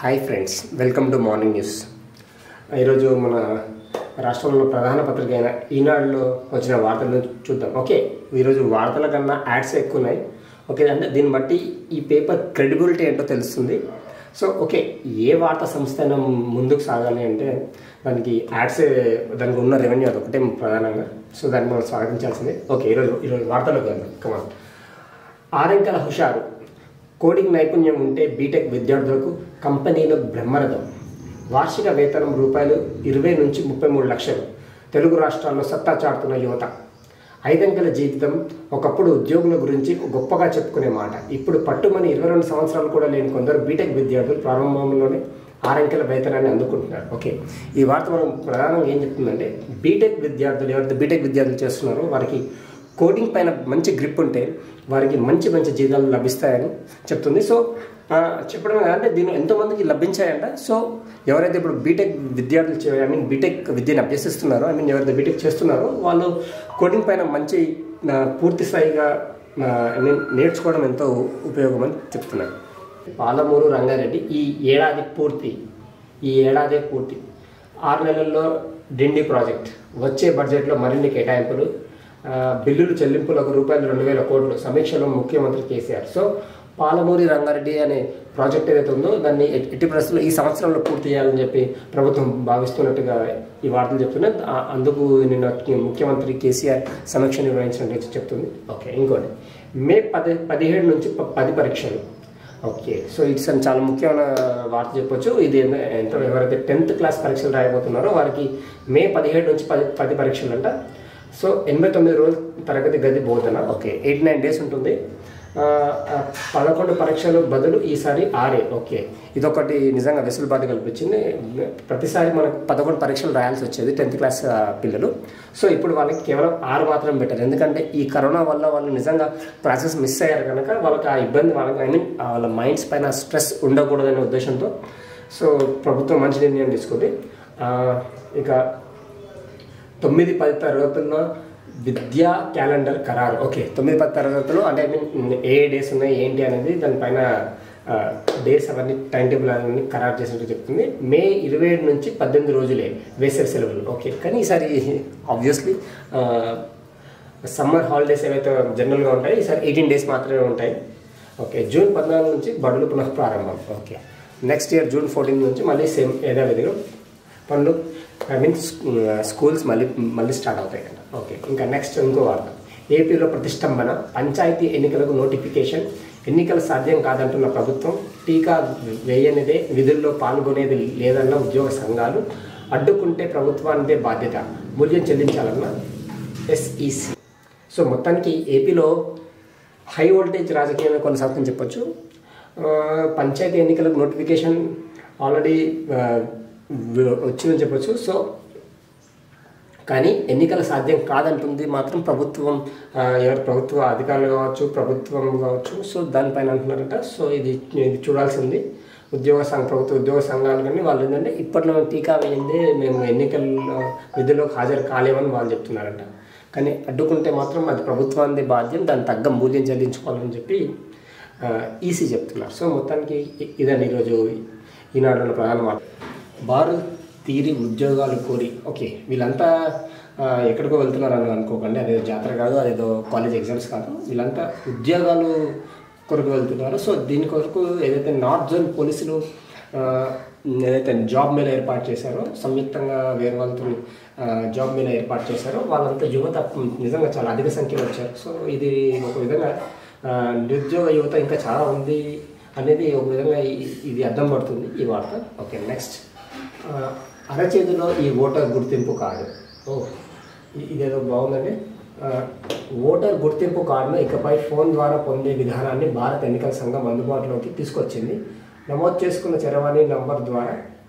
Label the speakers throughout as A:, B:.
A: hi friends welcome to morning news ఈరోజు మన రాష్ట్రంలో ప్రధాన పత్రిక అయిన ఈనాడులో వచ్చిన వార్తలను చూద్దాం ఓకే ఈరోజు వార్తల కన్నా యాడ్స్ ఎక్కువ ఉన్నాయి ఓకే అంటే దీన్ని బట్టి ఈ పేపర్ క్రెడిబిలిటీ ఏంటో తెలుస్తుంది సో ఓకే ఏ వార్తా సంస్థ అయినా ముందుకు సాగాలి అంటే దానికి యాడ్స్ దానికి ఉన్న రెవెన్యూ అది ఒకటే ప్రధానంగా సో దాన్ని మనం స్వాగతించాల్సిందే ఓకే ఈరోజు ఈరోజు వార్తలకు వెళ్దాం కమాన్ ఆరంకెల హుషారు కోడింగ్ నైపుణ్యం ఉంటే బీటెక్ విద్యార్థులకు కంపెనీలో బ్రహ్మరథం వార్షిక వేతనం రూపాయలు ఇరవై నుంచి ముప్పై మూడు లక్షలు తెలుగు రాష్ట్రాల్లో సత్తా చాటుతున్న యువత ఐదంకెల జీవితం ఒకప్పుడు ఉద్యోగుల గురించి గొప్పగా చెప్పుకునే మాట ఇప్పుడు పట్టుమని ఇరవై రెండు సంవత్సరాలు కూడా లేని కొందరు బీటెక్ విద్యార్థులు ప్రారంభంలోనే ఆరంకెల వేతనాన్ని అందుకుంటున్నారు ఓకే ఈ వార్త మనం ప్రధానంగా ఏం చెప్తుందంటే బీటెక్ విద్యార్థులు ఎవరైతే బీటెక్ విద్యార్థులు చేస్తున్నారో వారికి కోడింగ్ పైన మంచి గ్రిప్ ఉంటే వారికి మంచి మంచి జీతాలు లభిస్తాయని చెప్తుంది సో ఆ, చెప్పడం అంటే దీని ఎంతోమందికి లభించాయంట సో ఎవరైతే ఇప్పుడు బీటెక్ విద్యార్థులు ఐ మీన్ బీటెక్ విద్యను అభ్యసిస్తున్నారో ఐ మీన్ ఎవరైతే బీటెక్ చేస్తున్నారో వాళ్ళు కోడింగ్ పైన మంచి ఆ, పూర్తి స్థాయిగా ఐ మీన్ నేర్చుకోవడం ఎంతో ఉపయోగమని చెప్తున్నారు పాలమూరు రంగారెడ్డి ఈ ఏడాది పూర్తి ఈ ఏడాదే పూర్తి ఆరు నెలల్లో డిండి ప్రాజెక్ట్ వచ్చే బడ్జెట్లో మరిన్ని కేటాయింపులు ఆ, బిల్లులు చెల్లింపులకు రూపాయలు రెండు వేల కోట్లు సమీక్షలో ముఖ్యమంత్రి కేసీఆర్ సో పాలమూరి రంగారెడ్డి అనే ప్రాజెక్ట్ ఏదైతే ఉందో దాన్ని ఎట్- ఎట్టి పరిస్థితుల్లో ఈ సంవత్సరంలో పూర్తి చేయాలని చెప్పి ప్రభుత్వం భావిస్తున్నట్టుగా ఈ వార్తలు చెప్తున్నాయి ఆ- అందుకు నిన్న ముఖ్యమంత్రి కేసీఆర్ సమీక్ష నిర్వహించినట్టు చెప్తుంది ఓకే ఇంకోటి మే పది పదిహేడు నుంచి ప- పది పరీక్షలు ఓకే సో ఇట్స్ అని చాలా ముఖ్యమైన వార్త చెప్పొచ్చు ఇది ఎంత ఎంత- ఎవరైతే టెన్త్ క్లాస్ పరీక్షలు రాయబోతున్నారో వారికి మే పదిహేడు నుంచి పది పది పరీక్షలు అంట సో ఎనభై తొమ్మిది రోజులు తరగతి గది బోధన ఓకే ఎయిట్ నైన్ డేస్ ఉంటుంది ఆ, ఆ, పదకొండు పరీక్షలు బదులు ఈసారి ఆరే ఓకే ఇదొకటి నిజంగా వెసులుబాటు కల్పించింది ప్రతిసారి మనకు పదకొండు పరీక్షలు రాయాల్సి వచ్చేది టెన్త్ క్లాస్ ఆ, పిల్లలు సో ఇప్పుడు వాళ్ళకి కేవలం ఆరు మాత్రం పెట్టారు ఎందుకంటే ఈ కరోనా వల్ల వాళ్ళు నిజంగా ప్రాసెస్ మిస్ అయ్యారు కనుక వాళ్ళకి ఆ ఇబ్బంది వాళ్ళకి ఐ మీన్ వాళ్ళ మైండ్స్ పైన స్ట్రెస్ ఉండకూడదనే ఉద్దేశంతో సో ప్రభుత్వం మంచి నిర్ణయం తీసుకుంది ఆ, ఇక తొమ్మిది పది తరగతుల్లో విద్యా క్యాలెండర్ ఖరారు ఓకే తొమ్మిది పది తరగతులు అంటే ఐ మీన్ ఏ డేస్ ఉన్నాయి ఏంటి అనేది దానిపైన డేస్ అవన్నీ టైం టేబుల్ అవన్నీ ఖరారు చేసినట్టు చెప్తుంది మే ఇరవై ఏడు నుంచి పద్దెనిమిది రోజులే వేసవి సెలవులు ఓకే కానీ ఈసారి ఆబ్వియస్లీ సమ్మర్ హాలిడేస్ ఏవైతే జనరల్గా ఉంటాయి ఈసారి ఎయిటీన్ డేస్ మాత్రమే ఉంటాయి ఓకే జూన్ పద్నాలుగు నుంచి బడులు పునః ప్రారంభం okay next year June fourteen నుంచి మళ్ళీ సేమ్ యథావిధిగా పనులు ఐ మీన్ స్కూల్స్ మళ్ళీ మళ్ళీ స్టార్ట్ అవుతాయి కదా ఓకే ఇంకా నెక్స్ట్ ఇంకో వార్త ఏపీలో ప్రతిష్టంభన పంచాయతీ ఎన్నికలకు నోటిఫికేషన్ ఎన్నికలు సాధ్యం కాదంటున్న ప్రభుత్వం టీకా వేయనిదే విధుల్లో పాల్గొనేది లేదన్న ఉద్యోగ సంఘాలు అడ్డుకుంటే ప్రభుత్వానిదే బాధ్యత మూల్యం చెల్లించాలన్న ఎస్ఈసి సో మొత్తానికి ఏపీలో హై వోల్టేజ్ రాజకీయాన్ని కొనసాగుతుందని చెప్పొచ్చు ఆ, పంచాయతీ ఎన్నికలకు నోటిఫికేషన్ ఆల్రెడీ ఆ, వ- వచ్చిందని చెప్పొచ్చు సో కానీ ఎన్నికలు సాధ్యం కాదంటుంది మాత్రం ప్రభుత్వం ఆ, ఎవరు ప్రభుత్వ అధికారులు కావచ్చు ప్రభుత్వం కావచ్చు సో దానిపైన అంటున్నారట సో ఇది ఇది చూడాల్సింది ఉద్యోగ సంఘ ప్రభుత్వ ఉద్యోగ సంఘాలు కానీ వాళ్ళు ఏంటంటే ఇప్పట్లో టీకా వేయిందే మేము ఎన్నికల్లో విధుల్లోకి హాజరు కాలేమని వాళ్ళు చెప్తున్నారట కానీ అడ్డుకుంటే మాత్రం అది ప్రభుత్వానికి బాధ్యం దాని తగ్గ మూల్యం చెల్లించుకోవాలని చెప్పి ఈసీ చెప్తున్నారు సో మొత్తానికి ఇ- ఇదండి ఈరోజు ఈనాడులో ప్రధాన మాట బారు తీరి ఉద్యోగాలు కోరి ఓకే వీళ్ళంతా ఆ, ఎక్కడికో వెళ్తున్నారని అనుకోకండి అదేదో జాతర కాదు అదేదో కాలేజ్ ఎగ్జామ్స్ కాదు వీళ్ళంతా ఉద్యోగాలు కొరకు వెళ్తున్నారు సో దీని కొరకు ఏదైతే నార్త్ జోన్ పోలీసులు ఆ, ఏదైతే జాబ్ మేళ ఏర్పాటు చేశారో సంయుక్తంగా వేరే వాళ్ళతో ఆ, జాబ్ మేళ ఏర్పాటు చేశారో వాళ్ళంతా యువత నిజంగా చాలా అధిక సంఖ్యలో వచ్చారు సో ఇది ఒక విధంగా ఆ, నిరుద్యోగ యువత ఇంకా చాలా ఉంది అనేది ఒక విధంగా ఈ- ఇది అర్థం పడుతుంది ఈ వార్త ఓకే నెక్స్ట్ ఆ, అరచేతిలో ఈ ఓటర్ గుర్తింపు కార్డు ఓ ఇ- ఇదేదో బాగుందండి ఆ, ఓటర్ గుర్తింపు కార్డును ఇకపై ఫోన్ ద్వారా పొందే విధానాన్ని భారత ఎన్నికల సంఘం అందుబాటులోకి తీసుకొచ్చింది నమోదు చేసుకున్న చరవాణి నంబర్ ద్వారా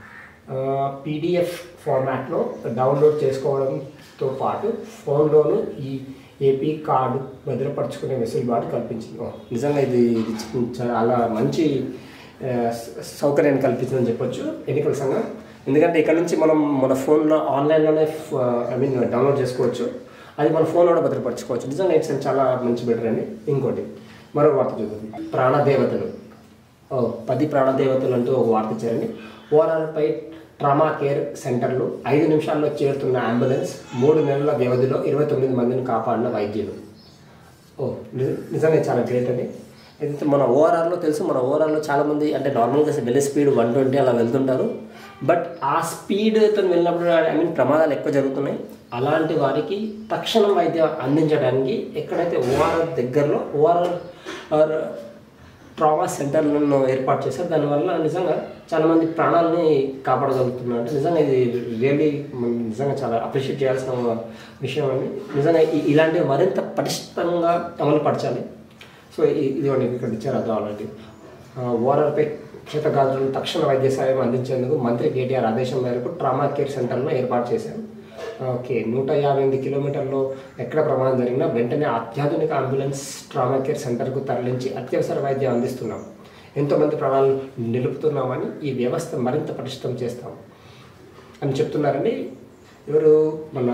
A: పీడిఎఫ్ ఫార్మాట్లో డౌన్లోడ్ చేసుకోవడంతో పాటు ఫోన్లోనూ ఈ ఏపీ కార్డు భద్రపరచుకునే వెసులుబాటు కల్పించింది ఓ, నిజంగా ఇది ఇది చాలా మంచి ఆ, స- సౌకర్యాన్ని కల్పించిందని చెప్పొచ్చు ఎన్నికల సంఘం ఎందుకంటే ఇక్కడ నుంచి మనం మన ఫోన్లో ఆన్లైన్లోనే ఐ మీన్ డౌన్లోడ్ చేసుకోవచ్చు అది మన ఫోన్లో భద్రపరచుకోవచ్చు నిజంగా ఇట్స్ చాలా మంచి బెటర్ అండి ఇంకోటి మరో వార్త చూద్దాం ప్రాణదేవతలు ఓ, పది ప్రాణదేవతలు అంటూ ఒక వార్త ఇచ్చారండి ఓఆర్ఆర్పై ట్రామా కేర్ సెంటర్లు ఐదు నిమిషాల్లో చేరుతున్న అంబులెన్స్ మూడు నెలల వ్యవధిలో ఇరవై తొమ్మిది మందిని కాపాడిన వైద్యులు ఓ నిజ- నిజంగా చాలా గ్రేట్ అండి అయితే మన ఓఆర్ఆర్లో తెలుసు మన ఓఆర్ఆర్లో చాలామంది అంటే నార్మల్గా వెళ్ళే స్పీడ్ వన్ ట్వంటీ అలా వెళ్తుంటారు బట్ ఆ స్పీడ్తో వెళ్ళినప్పుడు ఐ మీన్ ప్రమాదాలు ఎక్కువ జరుగుతున్నాయి అలాంటి వారికి తక్షణం వైద్యం అందించడానికి ఎక్కడైతే ఓఆర్ఆర్ దగ్గరలో ఓఆర్ఆర్ ట్రామా సెంటర్లను ఏర్పాటు చేశారు దానివల్ల నిజంగా చాలామంది ప్రాణాలని కాపాడగలుగుతున్నారు అంటే నిజంగా ఇది రియల్లీ నిజంగా చాలా అప్రిషియేట్ చేయాల్సిన విషయం అండి నిజంగా ఇ- ఇలాంటివి మరింత పటిష్టంగా అమలు పరచాలి సో ఇ- ఇదిగోండి ఇక్కడ ఇచ్చారు అది ఆల్రెడీ ఓఆర్ఆర్పై క్షతగాత్రులను తక్షణ వైద్య సాయం అందించేందుకు మంత్రి కేటీఆర్ ఆదేశం మేరకు ట్రామా కేర్ సెంటర్ను ఏర్పాటు చేశారు ఓకే నూట యాభై ఎనిమిది కిలోమీటర్లో ఎక్కడ ప్రమాదం జరిగినా వెంటనే అత్యాధునిక అంబులెన్స్ ట్రామా కేర్ సెంటర్కు తరలించి అత్యవసర వైద్యం అందిస్తున్నాం ఎంతోమంది ప్రాణాలు నిలుపుతున్నామని ఈ వ్యవస్థ మరింత పటిష్టం చేస్తాం అని చెప్తున్నారండి ఎవరు మన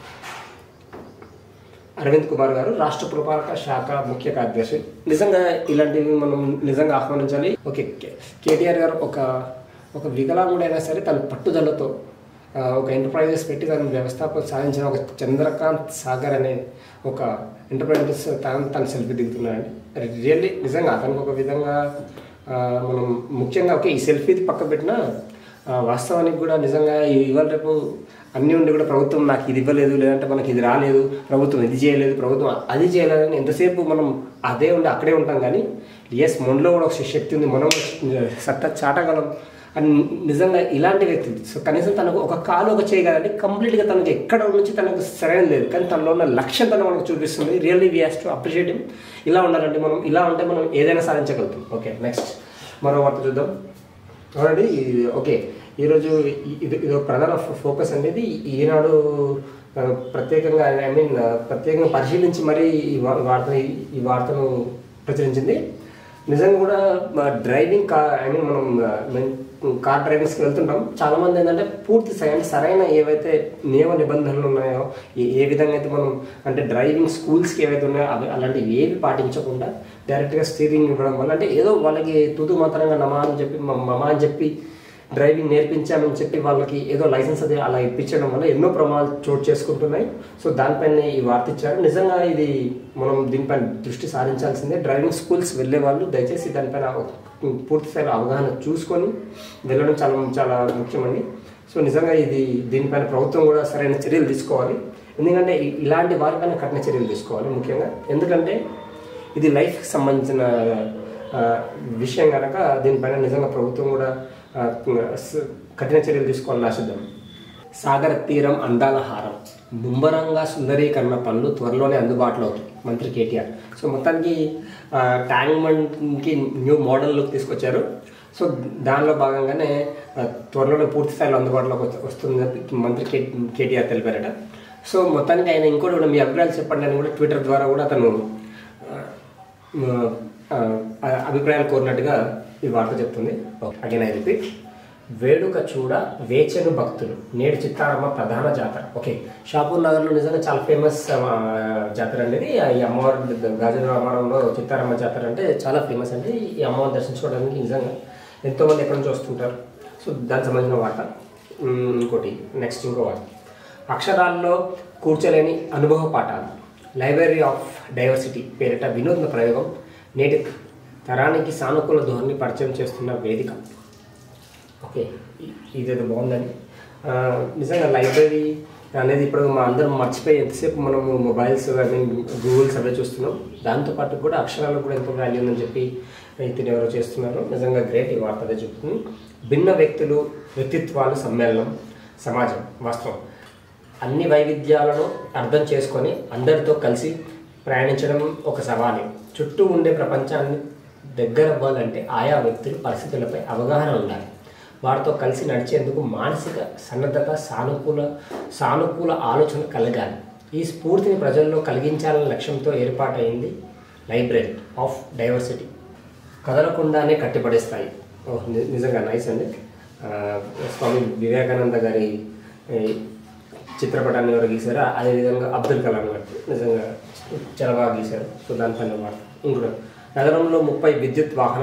A: అరవింద్ కుమార్ గారు రాష్ట్ర పురపాలక శాఖ ముఖ్య కార్యదర్శి నిజంగా ఇలాంటివి మనం నిజంగా ఆహ్వానించాలి ఓకే కే- కేటీఆర్ గారు ఒక ఒక వికలాంగుడైనా సరే తన పట్టుదలతో ఆ, ఒక ఎంటర్ప్రైజెస్ పెట్టి తన వ్యవస్థాపన సాధించిన ఒక చంద్రకాంత్ సాగర్ అనే ఒక ఎంటర్ప్రైజెస్ తను తను సెల్ఫీ దిగుతున్నాడండి రియల్లీ నిజంగా అతనికి ఒక విధంగా ఆ, మనం ముఖ్యంగా ఓకే ఈ సెల్ఫీ పక్క పెట్టినా ఆ, వాస్తవానికి కూడా నిజంగా ఈ- ఇవాళ రేపు అన్నీ ఉండి కూడా ప్రభుత్వం నాకు ఇది ఇవ్వలేదు లేదంటే మనకి ఇది రాలేదు ప్రభుత్వం ఇది చేయలేదు ప్రభుత్వం అది చేయలేదని ఎంతసేపు మనం అదే ఉండి అక్కడే ఉంటాం కానీ ఎస్ మనలో కూడా ఒక శక్తి ఉంది మనం కూడా సత్తా చాటగలం అని నిజంగా ఇలాంటి వ్యక్తి సో కనీసం తనకు ఒక కాలు ఒక చేయగలంటే కంప్లీట్గా తనకు ఎక్కడ నుంచి తనకు సరైన లేదు కానీ తనలో ఉన్న లక్ష్యం తను మనకు చూపిస్తుంది really we has to appreciate him ఇలా ఉండాలంటే మనం ఇలా ఉంటే మనం ఏదైనా సాధించగలుగుతాం ఓకే నెక్స్ట్ మరో వార్త చూద్దాం అవునండి ఇది- ఓకే ఈరోజు ఇ- ఇది ఇది ఒక ప్రధాన ఫో- ఫోకస్ అనేది ఈనాడు ఆ, ప్రత్యేకంగా ఐ మీన్ ప్రత్యేకంగా పరిశీలించి మరీ ఈ వా- వార్త ఈ వార్తను ప్రచురించింది నిజంగా కూడా మా డ్రైవింగ్ కార్ ఐ మీన్ మనం ఆ, మెన్- కార్ డ్రైవింగ్స్కి వెళ్తుంటాం చాలా మంది ఏంటంటే పూర్తి సరైన సరైన ఏవైతే నియమ నిబంధనలు ఉన్నాయో ఏ ఏ విధంగా అయితే మనం అంటే డ్రైవింగ్ స్కూల్స్కి ఏవైతే ఉన్నాయో అవి అలాంటివి ఏవి పాటించకుండా డైరెక్ట్గా స్టీరింగ్ ఇవ్వడం వల్ల అంటే ఏదో వాళ్ళకి తుదు మాత్రంగా నమా అని చెప్పి మ- మమ అని చెప్పి డ్రైవింగ్ నేర్పించామని చెప్పి వాళ్ళకి ఏదో లైసెన్స్ అది అలా ఇప్పించడం వల్ల ఎన్నో ప్రమాదాలు చోటు చేసుకుంటున్నాయి సో దానిపైన ఈ వార్త ఇచ్చారు నిజంగా ఇది మనం దీనిపైన దృష్టి సారించాల్సిందే డ్రైవింగ్ స్కూల్స్ వెళ్ళే వాళ్ళు దయచేసి దానిపైన ఒక పూర్తి స్థాయిలో అవగాహన చూసుకొని వెళ్ళడం చాలా చాలా ముఖ్యమండి సో నిజంగా ఇది దీనిపైన ప్రభుత్వం కూడా సరైన చర్యలు తీసుకోవాలి ఎందుకంటే ఇ- ఇలాంటి వారిపైన కఠిన చర్యలు తీసుకోవాలి ముఖ్యంగా ఎందుకంటే ఇది లైఫ్కి సంబంధించిన ఆ, విషయం కనుక దీనిపైన నిజంగా ప్రభుత్వం కూడా ఆ, స- కఠిన చర్యలు తీసుకోవాలని ఆశిద్దాం సాగర తీరం అందాల హారం ముమ్మరంగా సుందరీకరణ పనులు త్వరలోనే అందుబాటులో అవుతాయి మంత్రి కేటీఆర్ సో మొత్తానికి ఆ, ట్యాంక్ బండ్కి న్యూ మోడల్ లుక్ తీసుకొచ్చారు సో దానిలో భాగంగానే ఆ, త్వరలోనే పూర్తి స్థాయిలో అందుబాటులోకి వస్తు- వస్తుందని చెప్పి మంత్రి కే కేటీఆర్ తెలిపారట సో మొత్తానికి ఆయన ఇంకోటి కూడా మీ అభిప్రాయాలు చెప్పండి అని కూడా ట్విట్టర్ ద్వారా కూడా అతను ఆ, ఆ, ఆ, అభిప్రాయాలు కోరినట్టుగా ఈ వార్త చెప్తుంది అగైన్ ఐ రిపీట్ వేడుక చూడ వేచెను భక్తులు నేడు చిత్తారమ్మ ప్రధాన జాతర ఓకే షాపూర్ నగర్లో నిజంగా చాలా ఫేమస్ జాతర అనేది ఈ అమ్మవారి గాజు రామారంలో చిత్తారమ్మ జాతర అంటే చాలా ఫేమస్ అండి ఈ అమ్మవారిని దర్శించుకోవడానికి నిజంగా ఎంతోమంది ఎక్కడి నుంచి వస్తుంటారు సో దానికి సంబంధించిన వార్త ఉమ్, ఇంకోటి నెక్స్ట్ ఇంకో వార్త అక్షరాల్లో కూర్చోలేని అనుభవ పాఠాలు లైబ్రరీ ఆఫ్ డైవర్సిటీ పేరిట వినూత్న ప్రయోగం నేటి తరానికి సానుకూల ధోరణి పరిచయం చేస్తున్న వేదిక ఓకే ఇ- ఇదేదో బాగుందండి ఆ, నిజంగా లైబ్రరీ అనేది ఇప్పుడు మా అందరం మర్చిపోయి ఎంతసేపు మనము మొబైల్స్ ఐ మీన్ గూగుల్స్ అవే చూస్తున్నాం దాంతోపాటు కూడా అక్షరాలకు కూడా ఎంతో వాల్యూ ఉందని చెప్పి ఇతను ఎవరో చేస్తున్నారు నిజంగా గ్రేట్ ఈ వార్త అదే చెప్తుంది భిన్న వ్యక్తులు వ్యక్తిత్వాలు సమ్మేళనం సమాజం వాస్తవం అన్ని వైవిధ్యాలను అర్థం చేసుకొని అందరితో కలిసి ప్రయాణించడం ఒక సవాలే చుట్టూ ఉండే ప్రపంచాన్ని దగ్గర అవ్వాలంటే ఆయా వ్యక్తులు పరిస్థితులపై అవగాహన ఉండాలి వారితో కలిసి నడిచేందుకు మానసిక సన్నద్ధత సానుకూల సానుకూల ఆలోచన కలగాలి ఈ స్ఫూర్తిని ప్రజల్లో కలిగించాలనే లక్ష్యంతో ఏర్పాటైంది లైబ్రరీ ఆఫ్ డైవర్సిటీ కదలకుండానే కట్టిపడేస్తాయి ఓహ్ ని- నిజంగా నైస్ అండి ఆ, స్వామి వివేకానంద గారి ఈ, చిత్రపటాన్ని ఎవరు గీశారో అదేవిధంగా అబ్దుల్ కలాం గారు నిజంగా చాలా బాగా గీశారు సో దానిపైన మాట ఇంకోటి నగరంలో ముప్పై విద్యుత్ వాహన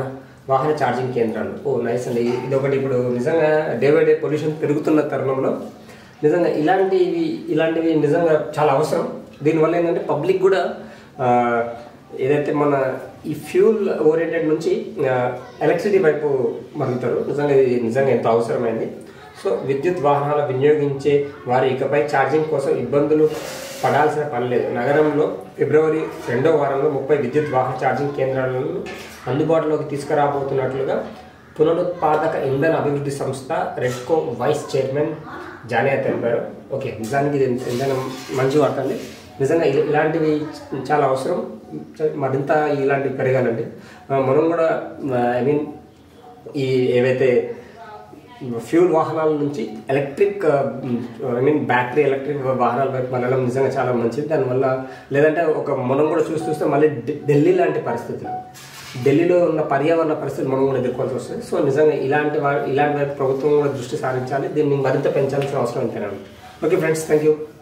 A: వాహన ఛార్జింగ్ కేంద్రాలు ఓ నైస్ అండి ఇది ఒకటి ఇప్పుడు నిజంగా డే బై డే పొల్యూషన్ పెరుగుతున్న తరుణంలో నిజంగా ఇలాంటివి ఇలాంటివి నిజంగా చాలా అవసరం దీనివల్ల ఏంటంటే పబ్లిక్ కూడా ఆ, ఏదైతే మన ఈ ఫ్యూల్ ఓరియంటెడ్ నుంచి ఎలక్ట్రిసిటీ వైపు మరుగుతారు నిజంగా ఇది నిజంగా ఎంతో అవసరమైంది సో విద్యుత్ వాహనాలు వినియోగించే వారు ఇకపై ఛార్జింగ్ కోసం ఇబ్బందులు పడాల్సిన పని లేదు నగరంలో ఫిబ్రవరి రెండో వారంలో ముప్పై విద్యుత్ వాహన ఛార్జింగ్ కేంద్రాలను అందుబాటులోకి తీసుకురాబోతున్నట్లుగా పునరుత్పాదక ఇంధన అభివృద్ధి సంస్థ రెడ్కో వైస్ చైర్మన్ జానియా తెలిపారు ఓకే నిజానికి ఇది ఇంధనం మంచి వార్త అండి నిజంగా ఇ- ఇలాంటివి చాలా అవసరం మరింత ఇలాంటివి పెరగాలండి ఆ, మనం కూడా ఐ మీన్ ఈ ఏవైతే ఫ్యూల్ వాహనాల నుంచి electric I mean battery electric వాహనాల వైపు వెళ్ళడం నిజంగా చాలా మంచిది దానివల్ల లేదంటే ఒక మనం కూడా చూసి చూస్తే మళ్ళీ ఢి- ఢిల్లీ లాంటి పరిస్థితులు ఢిల్లీలో ఉన్న పర్యావరణ పరిస్థితులు మనం కూడా ఎదుర్కోవాల్సి వస్తుంది సో నిజంగా ఇలాంటి వా- ఇలాంటి వైపు ప్రభుత్వం కూడా దృష్టి సారించాలి దీన్ని మరింత పెంచాల్సిన అవసరం ఎంతైనా ఉంది ఓకే ఫ్రెండ్స్ థ్యాంక్ యూ